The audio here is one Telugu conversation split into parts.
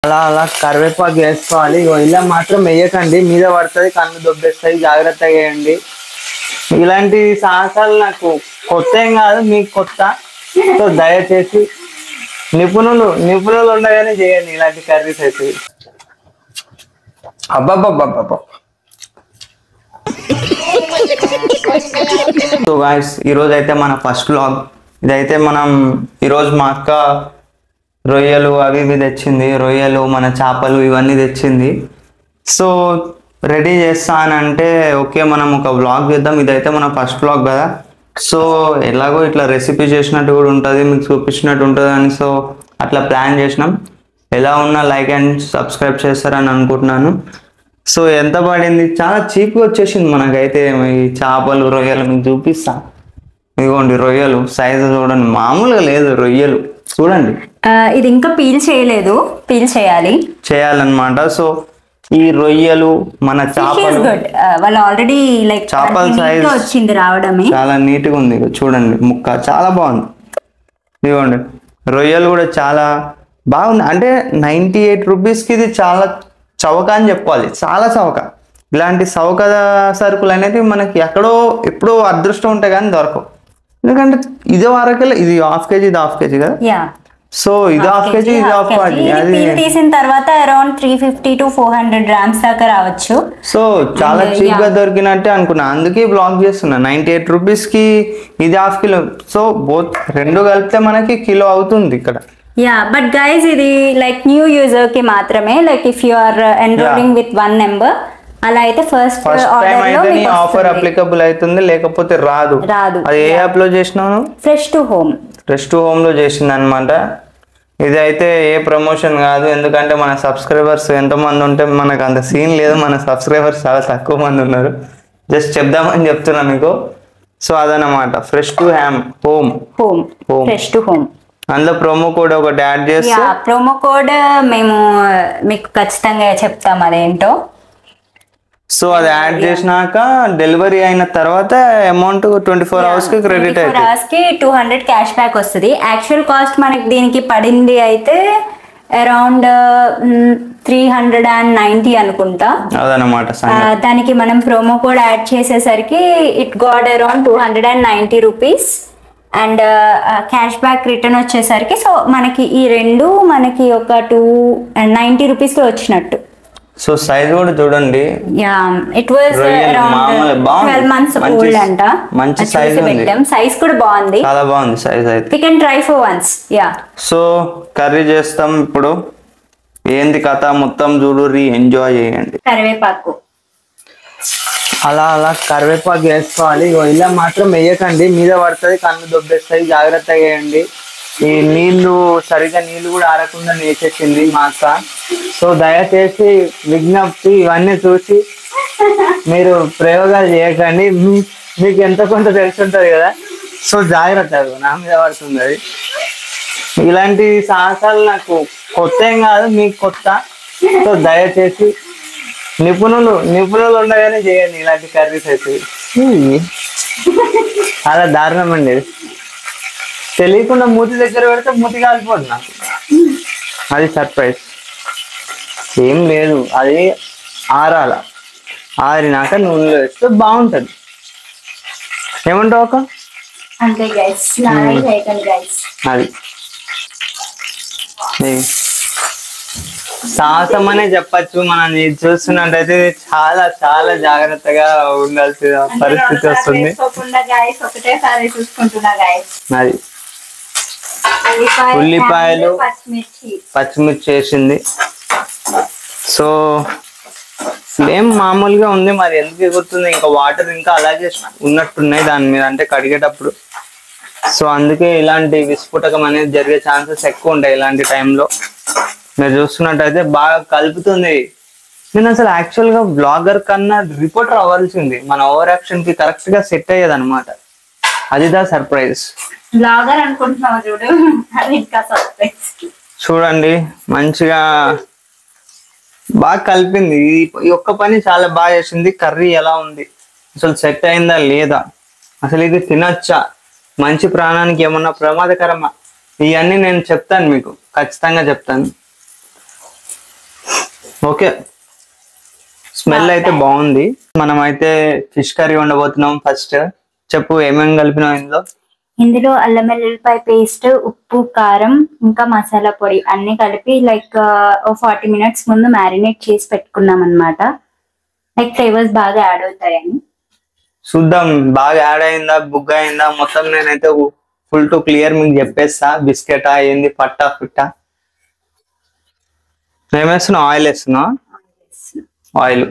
అలా అలా కరివేపాకు వేసుకోవాలి ఇగో ఇలా మాత్రం వేయకండి మీద పడుతుంది కన్ను దొబ్బేస్తాయి జాగ్రత్తగా వేయండి ఇలాంటి సాహసాలు నాకు కొత్త ఏం కాదు మీకు కొత్త సో దయచేసి నిపుణులు నిపుణులు ఉండగానే చేయండి ఇలాంటి కర్రీస్ అయితే అబ్బాబ్బాబ్బా సో గాయస్ ఈరోజు అయితే మన ఫస్ట్ వ్లాగ్ ఇదైతే మనం ఈరోజు మా అక్క రొయ్యలు అవి ఇవి తెచ్చింది రొయ్యలు మన చేపలు ఇవన్నీ తెచ్చింది సో రెడీ చేస్తా అని అంటే ఓకే మనం ఒక వ్లాగ్ చేద్దాం ఇదైతే మన ఫస్ట్ వ్లాగ్ కదా సో ఎలాగో ఇట్లా రెసిపీ చేసినట్టు కూడా ఉంటుంది మీకు చూపించినట్టు ఉంటుంది అని సో అట్లా ప్లాన్ చేసినాం ఎలా ఉన్నా లైక్ అండ్ సబ్స్క్రైబ్ చేస్తారని అనుకుంటున్నాను సో ఎంత పడింది చాలా చీప్గా వచ్చేసింది మనకైతే ఈ చేపలు రొయ్యలు మీకు చూపిస్తా ఇదిగోండి రొయ్యలు సైజు చూడండి మామూలుగా లేదు రొయ్యలు చూడండి ఆ, ఇది ఇంకా పీల్ చేయలేదు పీల్ చేయాలి చేయాలన్నమాట సో ఈ రొయ్యలు మన ఫిష్ చేపలు గుడ్ వాళ్ళు ఆల్రెడీ లైక్ చేపల size. వచ్చింది రావడమే చాలా నీట్గా ఉంది ఇగో చూడండి ముక్క చాలా బాగుంది ఇదిగోండి రొయ్యలు కూడా చాలా బాగుంది అంటే నైంటీ ఎయిట్ రూపీస్కి ఇది చాలా చవక అని చెప్పాలి చాలా చవక ఇలాంటి చవక సరుకులు అనేది మనకి ఎక్కడో ఎప్పుడో అదృష్టం ఉంటాయి కానీ దొరకవు ఎందుకంటే ఇది వరకే ఇది హాఫ్ కేజీ ఇది హాఫ్ కేజీ కదా యా సో ఇది హాఫ్ కేజీ ఇది హాఫ్ కేజీ అది పీల్ తీసిన తర్వాత around three fifty to four hundred grams దాకా రావచ్చు సో చాలా And, చీప్ గా yeah. దొరికినట్టే అనుకున్నా అందుకే బ్లాక్ చేస్తున్నా నైన్టీ ఎయిట్ రూపీస్ కి ఇది హాఫ్ కిలో సో బోత్ రెండు కలిపితే మనకి కిలో అవుతుంది ఇక్కడ యా బట్ గైస్ ఇది లైక్ న్యూ యూజర్ కి మాత్రమే like if you are enrolling with one number అలా అయితే ఫస్ట్ ఫస్ట్ టైం ఆర్డర్ లో అయితే మీకు ఆఫర్ అప్లికబుల్ అవుతుంది లేకపోతే రాదు రాదు. అది ఏ యాప్ లో చేసినావు fresh to home rest home లో చేసింది అనమాట ఇది అయితే ఏ ప్రమోషన్ కాదు ఎందుకంటే మన సబ్స్క్రైబర్స్ ఎంతమంది ఉంటే మనకు అంత సీన్ లేదు మన సబ్స్క్రైబర్స్ చాలా తక్కువ మంది ఉన్నారు జస్ట్ చెప్దామని చెప్తున్నా మీకు సో అదనమాట fresh to ham home home Home. Fresh to home అందులో ప్రోమో కోడ్ ఒకటి యాడ్ చేస్తే యా ప్రోమో కోడ్ మేము మీకు ఖచ్చితంగా చెప్తాం అదేంటో సో అది యాడ్ చేసినాక డెలివరీ అయిన తర్వాత అమౌంట్ ట్వంటీ ఫోర్ అవర్స్ కి క్రెడిట్ ఫోర్ అవుతుంది అవర్స్ కి టూ హండ్రెడ్ క్యాష్ బ్యాక్ వస్తుంది యాక్చువల్ కాస్ట్ మనకి దీనికి పడింది అయితే around three hundred and ninety అనుకుంటా అదనమాట ఆ, సంగతి దానికి మనం ప్రోమో కోడ్ యాడ్ చేసేసరికి it got around two hundred and ninety rupees and cash back return వచ్చేసరికి సో మనకి ఈ రెండు మనకి ఒక టూ నైంటీ రూపీస్కి వచ్చినట్టు సో సైజ్ కూడా చూడండి యా ఇట్ వాజ్ రొయ్యలు మామూలు అరౌండ్ బాగుంది. ట్వెల్వ్ మంత్స్ మంచి- ఓల్డ్ అంట మంచి అది size చూసి ఉంది. పెట్టాం సైజ్ కూడా బాగుంది చాలా బాగుంది సైజ్ అయితే we can try for once yeah so curry చేస్తాం ఇప్పుడు ఏంది కథ మొత్తం చూడుర్రి ఎంజాయ్ చేయండి కరివేపాకు అలా అలా కరివేపాకు వేసుకోవాలి ఇగో ఇలా మాత్రం వేయకండి మీద పడుతుంది కన్ను దొబ్బేస్తాయి జాగ్రత్తగా వేయండి ఈ నీళ్లు సరిగా నీళ్లు కూడా ఆరకుండా నేసేసింది మా అక్క సో దయచేసి విజ్ఞప్తి ఇవన్నీ చూసి మీరు ప్రయోగాలు చేయకండి మీ- మీకు ఎంత కొంత తెలిసి ఉంటుంది కదా సో జాగ్రత్త అదిగో నా మీద పడుతుంది అది ఇలాంటి సాహసాలు నాకు కొత్త ఏం కాదు మీకు కొత్త సో దయచేసి నిపుణులు నిపుణులు ఉండగానే చేయండి ఇలాంటి కర్రీస్ అయితే ఇవి చాలా దారుణం అండి ఇది. తెలియకుండా మూతి దగ్గర పెడితే మూతి కాలిపోదు నాకు అది సర్ప్రైజ్ ఏం లేదు అది ఆరాల ఆరినాక నూనెలో వేస్తే బాగుంటుంది ఏమంటావు ఒక అంతే గైస్ నానే చేయకండి గైస్ అది ఇది. సాహసం అనే చెప్పచ్చు మనం ఇది చూస్తున్నట్టయితే చాలా చాలా జాగ్రత్తగా ఉండాల్సిన పరిస్థితి వస్తుంది గైస్ ఒకటేసారి చూసుకుంటున్నా గైస్ అది ఉల్లిపాయ ఉల్లిపాయలు. and పచ్చిమిర్చి పచ్చిమిర్చి వేసింది సో ఫ్లేమ్ మామూలుగా ఉంది మరి ఎందుకు ఎగురుతుంది ఇంకా వాటర్ ఇంకా అలాగే ఉన్నట్టున్నాయి దాని మీద అంటే కడిగేటప్పుడు సో అందుకే ఇలాంటి విస్ఫోటకం అనేది జరిగే ఛాన్సెస్ ఎక్కువ ఉంటాయి ఇలాంటి టైంలో మీరు చూస్తున్నట్టయితే బాగా కలుపుతుంది నేను అసలు యాక్చువల్ గా బ్లాగర్ కన్నా రిపోర్టర్ అవ్వాల్సింది మన ఓవర్ యాక్షన్ కి కరెక్ట్ గా సెట్ అయ్యేది అనమాట అది దా సర్ప్రైజ్ బ్లాగర్ అనుకుంటున్నావు చూడు అది ఇంకా సర్ప్రైజ్ చూడండి మంచిగా బాగా కలిపింది ఈ- ఈ ఒక్క పని చాలా బాగా చేసింది కర్రీ ఎలా ఉంది అసలు సెట్ అయిందా లేదా అసలు ఇది తినచ్చా మంచి ప్రాణానికి ఏమన్నా ప్రమాదకరమా ఇవన్నీ నేను చెప్తాను మీకు ఖచ్చితంగా చెప్తాను ఓకే స్మెల్ అయితే బాగుంది మనం అయితే ఫిష్ కర్రీ వండబోతున్నాం ఫస్ట్ చెప్పు ఏమేమి కలిపినాం ఇందులో ఇందులో అల్లం వెల్లుల్లిపాయ పేస్ట్ ఉప్పు కారం ఇంకా మసాలా పొడి అన్ని కలిపి లైక్ ఫార్టీ మినిట్స్ ముందు మ్యారినేట్ చేసి పెట్టుకున్నాం అన్నమాట లైక్ ఫ్లేవర్స్ బాగా యాడ్ అవుతాయని చూద్దాం బాగా యాడ్ అయిందా బుగ్గ అయిందా మొత్తం నేనైతే ఫుల్ టు క్లియర్ మీకు చెప్పేస్తా బిస్కెటా ఏంది పట్టా ఫిట్టా ఏమేస్తున్నావు ఆయిల్ వేస్తున్నా ఆయిల్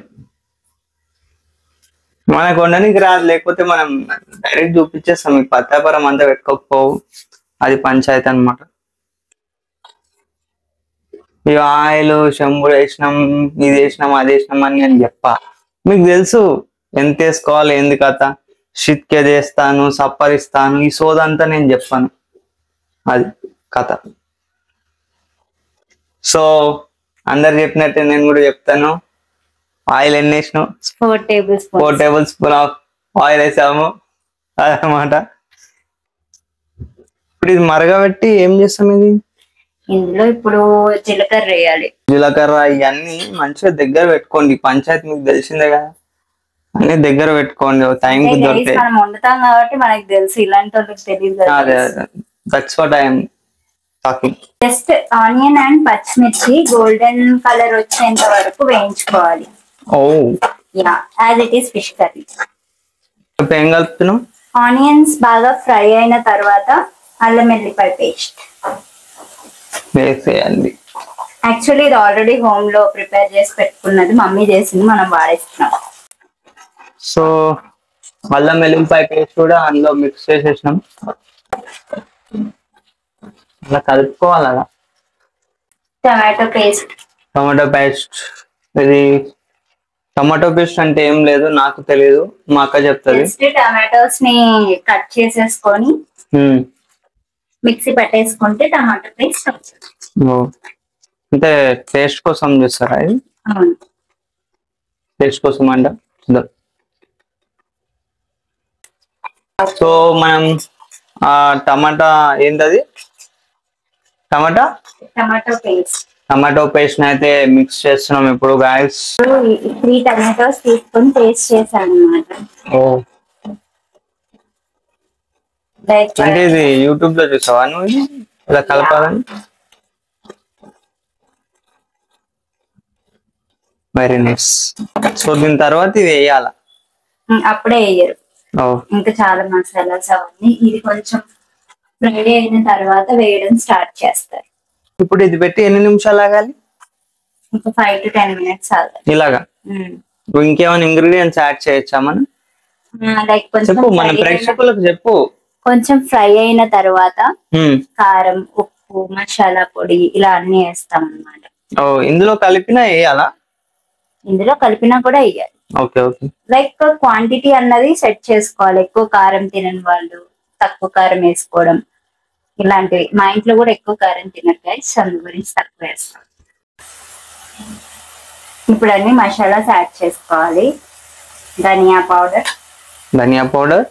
మనకు వండడానికి రాదు లేకపోతే మనం డైరెక్ట్ చూపించేస్తాం మీకు పత్తాపరం అంతా పెట్టుకోకపోవు అది పంచాయతీ అన్నమాట ఈ ఆయిల్ శంభుడు వేసినాం ఇది వేసినాం అది వేసినాం అని నేను చెప్పా మీకు తెలుసు ఎంత వేసుకోవాలి ఏంది కథ షిట్కే చేస్తాను సప్పరిస్తాను ఈ సోదంతా నేను చెప్పాను అది కథ సో అందరు చెప్పినట్టే నేను కూడా చెప్తాను ఆయిల్ ఎన్ని వేసినావు four table four spoon table spoon of oil వేసాము అదనమాట ఇప్పుడు ఇది మరగబెట్టి ఏం చేస్తాం ఇది ఇందులో ఇప్పుడు జీలకర్ర వేయాలి జీలకర్ర ఇవన్నీ మంచిగా దగ్గర పెట్టుకోండి పంచాయతీ మీకు తెలిసిందే కదా అన్ని దగ్గర పెట్టుకోండి టైంకి అంటే guys, దొరికాయి మనం వండుతాం కాబట్టి మనకు తెలుసు ఇలాంటి వాళ్ళకి తెలియదు అదే that's what I'm talking just onion and పచ్చిమిర్చి గోల్డెన్ కలర్ వచ్చేంత వరకు వేయించుకోవాలి oh yeah as it is fish curry ఇప్పుడు ఏం కలుపుతున్నాం ఆనియన్స్ బాగా ఫ్రై అయిన తర్వాత అల్లం వెల్లిపాయ పేస్ట్ వేసేయండి యాక్చువల్లీ ఇది ఆల్రెడీ హోమ్ లో ప్రిపేర్ చేసి పెట్టుకున్నది మమ్మీ చేసింది మనం వాడేస్తున్నాం సో అల్లం వెల్లుల్లిపాయ పేస్ట్ కూడా అందులో మిక్స్ చేసేసినాం అలా కలుపుకోవాలి అలా టమాటో పేస్ట్ టమాటో పేస్ట్ ఇది టమాటో పేస్ట్ అంటే ఏం లేదు నాకు తెలియదు మా అక్క చెప్తుంది జస్ట్ టమాటోస్ ని కట్ చేసేసుకొని హ్మ్. మిక్సీ పట్టేసుకుంటే టమాటో పేస్ట్ అవుతుంది ఓ. అంటే టేస్ట్ కోసం చేస్తారా ఇది అవును టేస్ట్ కోసం అంట చూద్దాం సో మనం ఆ టమాటా ఏంటది tomato tomato paste tomato paste అయితే మిక్స్ చేస్తున్నాం ఇప్పుడు గాయస్ త్రీ టమాటోస్ తీసుకొని పేస్ట్ చేశాను అనమాట ఓ లైక్ అంటే ఇది యూట్యూబ్ లో చూసావా నువ్వు ఇది? ఇలా కలపాలని వెరీ నైస్ సో దీని తర్వాత ఇది వేయాల అప్పుడే వేయరు ఓ ఇంకా చాలా మసాలాస్ అవన్నీ ఇది కొంచెం ఫ్రై అయిన తర్వాత వేయడం స్టార్ట్ చేస్తారు ఇప్పుడు ఇది పెట్టి ఎన్ని నిమిషాలు ఆగాలి ఇంకా ఫైవ్ టు టెన్ మినిట్స్ ఆగాలి ఇలాగా ఇప్పుడు ఇంకేమైనా ఇంగ్రీడియంట్స్ యాడ్ చేయొచ్చా మనం లైక్ కొంచెం చెప్పు మన fry అయిన- ప్రేక్షకులకు చెప్పు కొంచెం ఫ్రై అయిన తర్వాత హ్మ్. కారం ఉప్పు మసాలా పొడి ఇలా అన్ని వేస్తాం అన్నమాట ఓ ఇందులో కలిపినా వేయాలా ఇందులో కలిపినా కూడా వేయాలి ఓకే ఓకే లైక్ క్వాంటిటీ అన్నది సెట్ చేసుకోవాలి ఎక్కువ కారం తినని వాళ్ళు తక్కువ కారం వేసుకోవడం ఇలాంటివి మా ఇంట్లో కూడా ఎక్కువ కారం తినరు గైస్ అందు గురించి తక్కువ వేస్తాం ఇప్పుడు అన్ని మసాలాస్ యాడ్ చేసుకోవాలి dhania powder dhania powder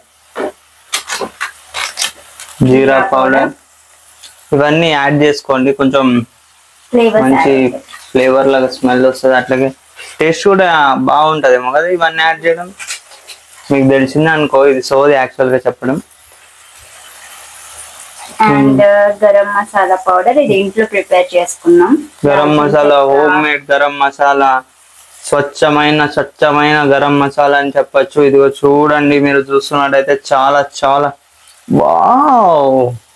jeera powder ఇవన్నీ యాడ్ చేసుకోండి కొంచెం ఫ్లేవర్స్ మంచి ఫ్లేవర్ లాగా స్మెల్ వస్తుంది అట్లాగే టేస్ట్ కూడా బాగుంటదేమో కదా ఇవన్నీ యాడ్ చేయడం మీకు తెలిసిందే అనుకో ఇది సోది యాక్చువల్ గా చెప్పడం అండ్ గరం మసాలా పౌడర్ ఇది ఇంట్లో ప్రిపేర్ చేసుకున్నాం గరం మసాలా హోమ్ మేడ్ గరం మసాలా స్వచ్ఛమైన స్వచ్ఛమైన గరం మసాలా అని చెప్పొచ్చు ఇదిగో చూడండి మీరు చూస్తున్నట్టయితే చాలా చాలా వావ్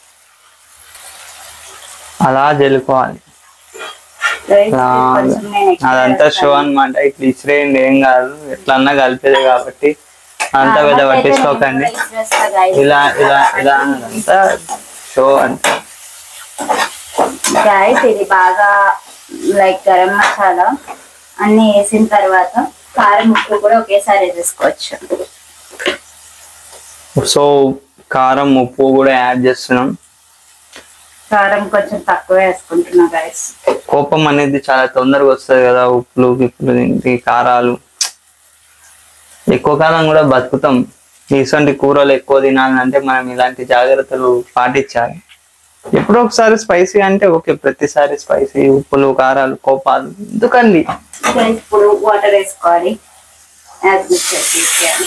అలా జల్లుకోవాలి అలా అదంతా షో అన్నమాట ఇట్లా ఇసిరేయండి ఏం కాదు ఎట్లన్నా కలిపేది కాబట్టి అంతా పెద్ద పట్టించుకోకండి ఇలా ఇలా ఇలా అదంతా షో అంటే గాయస్ ఇది బాగా లైక్ గరం మసాలా అన్ని వేసిన తర్వాత కారం ఉప్పు కూడా ఒకేసారి వేసేసుకోవచ్చు సో కారం ఉప్పు కూడా యాడ్ చేస్తున్నాం కారం కొంచెం తక్కువ వేసుకుంటున్నా గాయస్ కోపం అనేది చాలా తొందరగా వస్తుంది కదా ఉప్పులు గిప్పులు దీనికి కారాలు ఎక్కువ కాలం కూడా బతుకుతాం ఇటువంటి కూరలు ఎక్కువ తినాలంటే మనం ఇలాంటి జాగ్రత్తలు పాటించాలి ఎప్పుడో ఒకసారి స్పైసీ అంటే ఓకే ప్రతిసారి స్పైసీ ఉప్పులు కారాలు కోపాలు ఎందుకండి Guys, ఇప్పుడు వాటర్ వేసుకోవాలి యాజ్ చేయాలి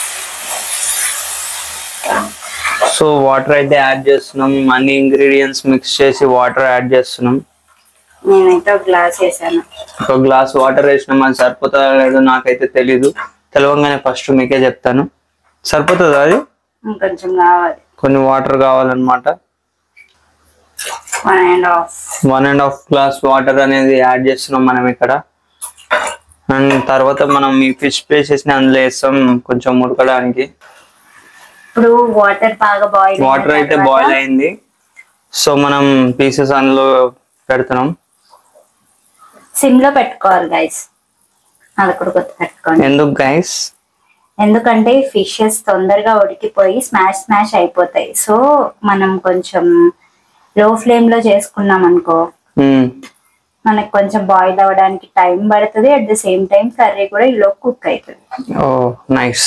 సో వాటర్ అయితే యాడ్ చేస్తున్నాం అన్ని ఇంగ్రీడియంట్స్ మిక్స్ చేసి వాటర్ యాడ్ చేస్తున్నాం నేనైతే ఒక గ్లాస్ వేసాను ఒక గ్లాస్ వాటర్ వేసినాం అది సరిపోతుందా లేదో నాకైతే తెలీదు తెలవంగానే ఫస్ట్ మీకే చెప్తాను సరిపోతుందా అది ఇంకొంచెం కావాలి కొన్ని వాటర్ కావాలన్నమాట one and half one and half glass water అనేది యాడ్ చేస్తున్నాం మనం ఇక్కడ అండ్ తర్వాత మనం ఈ ఫిష్ పీసెస్ ని అందులో వేస్తాం కొంచెం ఉడకడానికి ఇప్పుడు వాటర్ బాగా బాయిల్ వాటర్ అయితే బాయిల్ అయింది సో మనం పీసెస్ అందులో పెడుతున్నాం సిమ్ లో పెట్టుకోవాలి గైస్ అది కూడా కొత్త పెట్టుకోండి ఎందుకు గైస్ ఎందుకంటే ఫిషెస్ తొందరగా ఉడికిపోయి స్మాష్ స్మాష్ అయిపోతాయి సో మనం కొంచెం లో ఫ్లేమ్ లో చేసుకున్నాం అనుకో మనకు కొంచెం బాయిల్ అవ్వడానికి టైం పడుతుంది at the same time curry కూడా ఈలో కుక్ అవుతుంది ఓ నైస్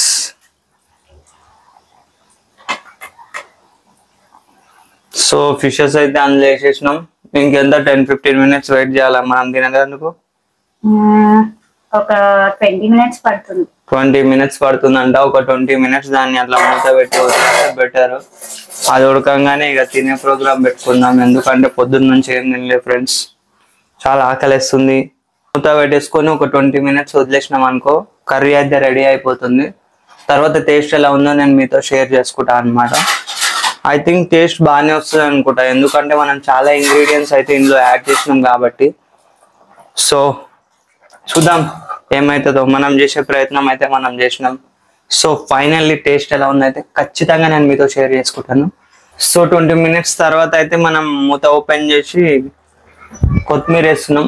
సో ఫిషెస్ అయితే అందులో వేసేసినాం ఇంకెంత టెన్ ఫిఫ్టీన్ మినిట్స్ వెయిట్ చేయాలా మనం తినడానికి మ్మ్, ఒక ట్వంటీ మినిట్స్ పడుతుంది ట్వంటీ మినిట్స్ పడుతుందంట ఒక ట్వంటీ మినిట్స్ దాన్ని అట్లా మూత పెట్టి వదిలేస్తే బెటర్ అది ఉడకంగానే ఇక తినే ప్రోగ్రామ్ పెట్టుకుందాం ఎందుకంటే పొద్దున్న నుంచి ఏం తినలేదు ఫ్రెండ్స్ చాలా ఆకలిస్తుంది మూత పెట్టేసుకొని ఒక ట్వంటీ మినిట్స్ వదిలేసినాం అనుకో కర్రీ అయితే రెడీ అయిపోతుంది తర్వాత టేస్ట్ ఎలా ఉందో నేను మీతో షేర్ చేసుకుంటా అనమాట ఐ థింక్ టేస్ట్ బాగానే వస్తుంది అనుకుంటా ఎందుకంటే మనం చాలా ఇంగ్రీడియంట్స్ అయితే ఇందులో యాడ్ చేసినాం కాబట్టి సో చూద్దాం ఏమవుతుందో మనం చేసే ప్రయత్నం అయితే మనం చేసినాం సో ఫైనల్లీ టేస్ట్ ఎలా ఉందైతే ఖచ్చితంగా నేను మీతో షేర్ చేసుకుంటాను సో ట్వంటీ మినిట్స్ తర్వాత అయితే మనం మూత ఓపెన్ చేసి కొత్తిమీర వేస్తున్నాం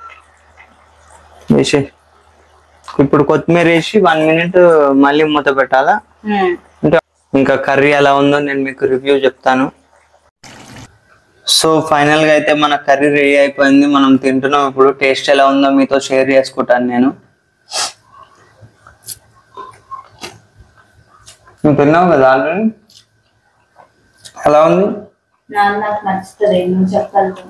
వేసి ఇప్పుడు కొత్తిమీర వేసి వన్ మినిట్ మళ్ళీ మూత పెట్టాలా మ్మ్. అంటే ఇంకా కర్రీ ఎలా ఉందో నేను మీకు రివ్యూ చెప్తాను సో ఫైనల్ గా అయితే మన కర్రీ రెడీ అయిపోయింది మనం తింటున్నాం ఇప్పుడు టేస్ట్ ఎలా ఉందో మీతో షేర్ చేసుకుంటాను నేను నువ్వు తిన్నావు కదా ఆల్రెడీ ఎలా ఉంది నాకు నాకు నచ్చుతుంది నువ్వు చెప్పగలవు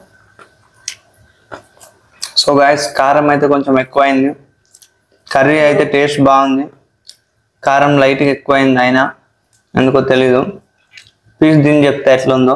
సో గాయస్ కారం అయితే కొంచెం ఎక్కువైంది కర్రీ అయితే టేస్ట్ బాగుంది కారం లైట్గా ఎక్కువైంది అయినా ఎందుకో తెలీదు పీస్ దీన్ని చెప్తే ఎట్లుందో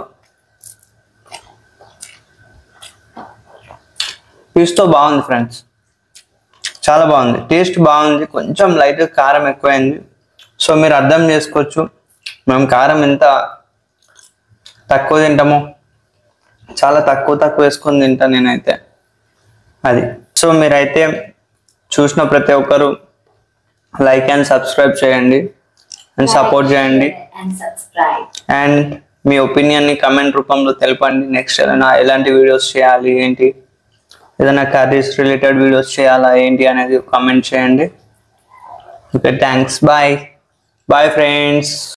పీస్తో బాగుంది ఫ్రెండ్స్ చాలా బాగుంది టేస్ట్ బాగుంది కొంచెం లైట్గా కారం ఎక్కువైంది సో మీరు అర్థం చేసుకోవచ్చు మేము కారం ఎంత తక్కువ తింటామో చాలా తక్కువ తక్కువ వేసుకొని తింటాను నేనైతే అది సో మీరైతే చూసిన ప్రతి ఒక్కరు లైక్ అండ్ సబ్స్క్రైబ్ చేయండి అండ్ సపోర్ట్ చేయండి అండ్ సబ్స్క్రైబ్ అండ్ మీ ఒపీనియన్ని కమెంట్ రూపంలో తెలపండి నెక్స్ట్ ఏదైనా ఎలాంటి వీడియోస్ చేయాలి ఏంటి ఏదైనా కర్రీస్ రిలేటెడ్ వీడియోస్ చేయాలా ఏంటి అనేది కామెంట్ చేయండి okay thanks bye bye friends